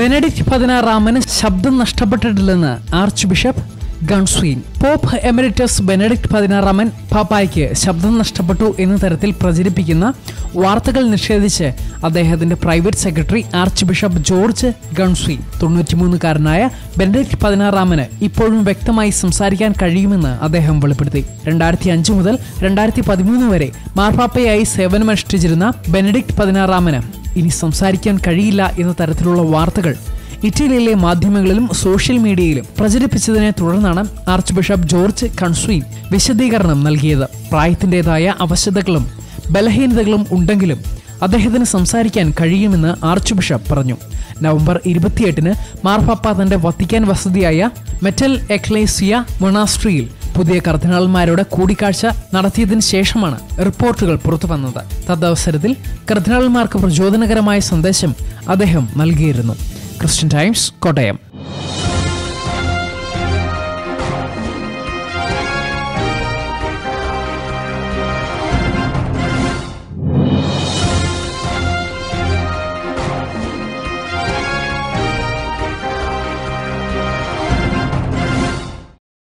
Benedict പതിനാറാമന് ശബ്ദം നഷ്ടപ്പെട്ടിട്ടില്ലെന്ന് archbishop Ganswein pope emeritus Benedict പതിനാറാമൻ പാപ്പായ്ക്ക് ശബ്ദം നഷ്ടപ്പെട്ടു എന്ന തരത്തിൽ പ്രചരിപ്പിക്കുന്ന വാർത്തകൾ നിഷേധിച്ച് അദ്ദേഹത്തിന്റെ private secretary archbishop George Ganswein തൊണ്ണൂറ്റിമൂന്നുകാരനായ ബെനഡിക്ട് പതിനാറാമന് ഇപ്പോഴും വ്യക്തമായി സംസാരിക്കാൻ കഴിയുമെന്ന് അദ്ദേഹം വെളിപ്പെടുത്തി രണ്ടായിരത്തി അഞ്ച് മുതൽ രണ്ടായിരത്തി പതിമൂന്ന് വരെ മാർപ്പാപ്പയായി സേവനമനുഷ്ഠിച്ചിരുന്ന ബെനഡിക്ട് പതിനാറാമന് ഇനി സംസാരിക്കാൻ കഴിയില്ല എന്ന തരത്തിലുള്ള വാർത്തകൾ ഇറ്റലിയിലെ മാധ്യമങ്ങളിലും സോഷ്യൽ മീഡിയയിലും പ്രചരിപ്പിച്ചതിനെ തുടർന്നാണ് ആർച്ച് ബിഷപ്പ് ജോർജ് കൺസ്വീൻ വിശദീകരണം നൽകിയത് പ്രായത്തിൻ്റെതായ അവശതകളും ബലഹീനതകളും ഉണ്ടെങ്കിലും അദ്ദേഹത്തിന് സംസാരിക്കാൻ കഴിയുമെന്ന് ആർച്ച് ബിഷപ്പ് പറഞ്ഞു നവംബർ ഇരുപത്തിയെട്ടിന് മാർപ്പാപ്പ തന്റെ വത്തിക്കാൻ വസതിയായ മെറ്റൽ എക്ലേസിയ മൊണാസ്ട്രിയിൽ പുതിയ കർദിനാൾമാരോട് കൂടിക്കാഴ്ച നടത്തിയതിനു ശേഷമാണ് റിപ്പോർട്ടുകൾ പുറത്തു വന്നത് തദവസരത്തിൽ കർദിനാൾമാർക്ക് പ്രചോദനകരമായ സന്ദേശം അദ്ദേഹം നൽകിയിരുന്നു ക്രിസ്ത്യൻ ടൈംസ് കോട്ടയം